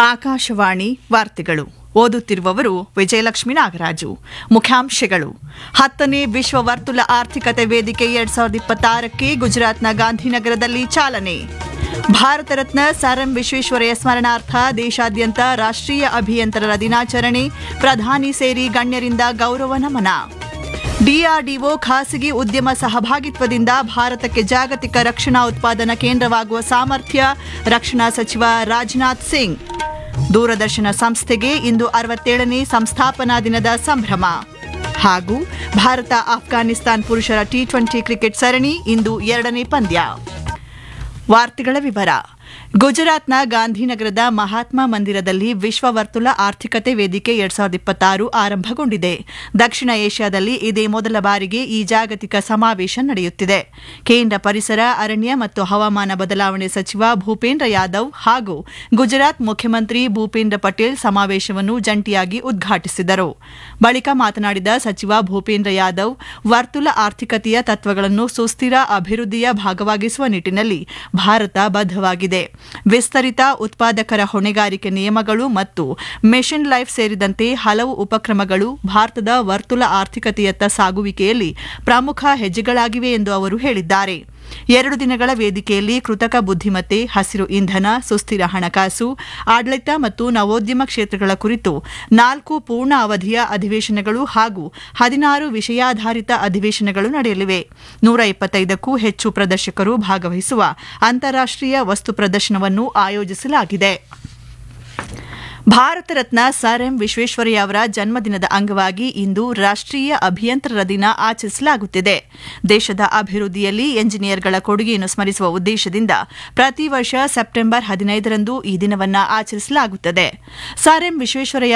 ಆಕಾಶವಾಣಿ ವಾರ್ತೆಗಳು ಓದುತ್ತಿರುವವರು ವಿಜಯಲಕ್ಷ್ಮಿ ನಾಗರಾಜು ಮುಖ್ಯಾಂಶಗಳು ಹತ್ತನೇ ವಿಶ್ವ ವರ್ತುಲ ಆರ್ಥಿಕತೆ ವೇದಿಕೆ ಎರಡ್ ಸಾವಿರದ ಇಪ್ಪತ್ತಾರಕ್ಕೆ ಗುಜರಾತ್ನ ಗಾಂಧಿನಗರದಲ್ಲಿ ಚಾಲನೆ ಭಾರತ ರತ್ನ ಸರ್ ಎಂ ವಿಶ್ವೇಶ್ವರಯ್ಯ ಸ್ಮರಣಾರ್ಥ ದೇಶಾದ್ಯಂತ ರಾಷ್ಟ್ರೀಯ ಅಭಿಯಂತರರ ದಿನಾಚರಣೆ ಪ್ರಧಾನಿ ಸೇರಿ ಗಣ್ಯರಿಂದ ಗೌರವ ನಮನ ಡಿಆರ್ಡಿಒ ಖಾಸಗಿ ಉದ್ಯಮ ಸಹಭಾಗಿತ್ವದಿಂದ ಭಾರತಕ್ಕೆ ಜಾಗತಿಕ ರಕ್ಷಣಾ ಉತ್ಪಾದನಾ ಕೇಂದ್ರವಾಗುವ ಸಾಮರ್ಥ್ಯ ರಕ್ಷಣಾ ಸಚಿವ ರಾಜನಾಥ್ ಸಿಂಗ್ ದೂರದರ್ಶನ ಸಂಸ್ಥೆಗೆ ಇಂದು ಅರವತ್ತೇಳನೇ ಸಂಸ್ಥಾಪನಾ ದಿನದ ಸಂಭ್ರಮ ಹಾಗೂ ಭಾರತ ಆಫ್ಘಾನಿಸ್ತಾನ್ ಪುರುಷರ ಟಿ ಟ್ವೆಂಟಿ ಕ್ರಿಕೆಟ್ ಸರಣಿ ಇಂದು ಎರಡನೇ ಪಂದ್ಯ ವಾರ್ತೆಗಳ ವಿವರ ಗುಜರಾತ್ನ ಗಾಂಧಿನಗರದ ಮಹಾತ್ಮ ಮಂದಿರದಲ್ಲಿ ವಿಶ್ವ ವರ್ತುಲ ಆರ್ಥಿಕತೆ ವೇದಿಕೆ ಎರಡ್ ಸಾವಿರದ ಇಪ್ಪತ್ತಾರು ಆರಂಭಗೊಂಡಿದೆ ದಕ್ಷಿಣ ಏಷ್ಯಾದಲ್ಲಿ ಇದೇ ಮೊದಲ ಬಾರಿಗೆ ಈ ಜಾಗತಿಕ ಸಮಾವೇಶ ನಡೆಯುತ್ತಿದೆ ಕೇಂದ್ರ ಪರಿಸರ ಅರಣ್ಯ ಮತ್ತು ಹವಾಮಾನ ಬದಲಾವಣೆ ಸಚಿವ ಭೂಪೇಂದ್ರ ಯಾದವ್ ಹಾಗೂ ಗುಜರಾತ್ ಮುಖ್ಯಮಂತ್ರಿ ಭೂಪೇಂದ್ರ ಪಟೇಲ್ ಸಮಾವೇಶವನ್ನು ಜಂಟಿಯಾಗಿ ಉದ್ಘಾಟಿಸಿದರು ಬಳಿಕ ಮಾತನಾಡಿದ ಸಚಿವ ಭೂಪೇಂದ್ರ ಯಾದವ್ ವರ್ತುಲ ಆರ್ಥಿಕತೆಯ ತತ್ವಗಳನ್ನು ಸುಸ್ಥಿರ ಅಭಿವೃದ್ಧಿಯ ಭಾಗವಾಗಿಸುವ ನಿಟ್ಟಿನಲ್ಲಿ ಭಾರತ ಬದ್ಧವಾಗಿದೆ ವಿಸ್ತರಿತ ಉತ್ಪಾದಕರ ಹೊಣೆಗಾರಿಕೆ ನಿಯಮಗಳು ಮತ್ತು ಮೆಷಿನ್ ಲೈಫ್ ಸೇರಿದಂತೆ ಹಲವು ಉಪಕ್ರಮಗಳು ಭಾರತದ ವರ್ತುಲ ಆರ್ಥಿಕತೆಯತ್ತ ಸಾಗುವಿಕೆಯಲ್ಲಿ ಪ್ರಮುಖ ಹೆಜ್ಜೆಗಳಾಗಿವೆ ಎಂದು ಅವರು ಹೇಳಿದ್ದಾರೆ ಎರಡು ದಿನಗಳ ವೇದಿಕೆಯಲ್ಲಿ ಕೃತಕ ಬುದ್ಧಿಮತ್ತೆ ಹಸಿರು ಇಂಧನ ಸುಸ್ಥಿರ ಹಣಕಾಸು ಆಡಳಿತ ಮತ್ತು ನವೋದ್ಯಮ ಕ್ಷೇತ್ರಗಳ ಕುರಿತು ನಾಲ್ಕು ಪೂರ್ಣ ಅವಧಿಯ ಅಧಿವೇಶನಗಳು ಹಾಗೂ ಹದಿನಾರು ವಿಷಯಾಧಾರಿತ ಅಧಿವೇಶನಗಳು ನಡೆಯಲಿವೆ ನೂರ ಇಪ್ಪತ್ತೈದಕ್ಕೂ ಹೆಚ್ಚು ಪ್ರದರ್ಶಕರು ಭಾಗವಹಿಸುವ ಅಂತಾರಾಷ್ಟೀಯ ವಸ್ತು ಪ್ರದರ್ಶನವನ್ನು ಆಯೋಜಿಸಲಾಗಿದೆ ಭಾರತ ರತ್ನ ಸರ್ ಎಂ ವಿಶ್ವೇಶ್ವರಯ್ಯ ಅವರ ಜನ್ಮದಿನದ ಅಂಗವಾಗಿ ಇಂದು ರಾಷ್ಟ್ರೀಯ ಅಭಿಯಂತರರ ದಿನ ಆಚರಿಸಲಾಗುತ್ತಿದೆ ದೇಶದ ಅಭಿವೃದ್ಧಿಯಲ್ಲಿ ಎಂಜಿನಿಯರ್ಗಳ ಕೊಡುಗೆಯನ್ನು ಸ್ಮರಿಸುವ ಉದ್ದೇಶದಿಂದ ಪ್ರತಿ ವರ್ಷ ಸೆಪ್ಟೆಂಬರ್ ಹದಿನೈದರಂದು ಈ ದಿನವನ್ನು ಆಚರಿಸಲಾಗುತ್ತದೆ ಸರ್ ಎಂ ವಿಶ್ವೇಶ್ವರಯ್ಯ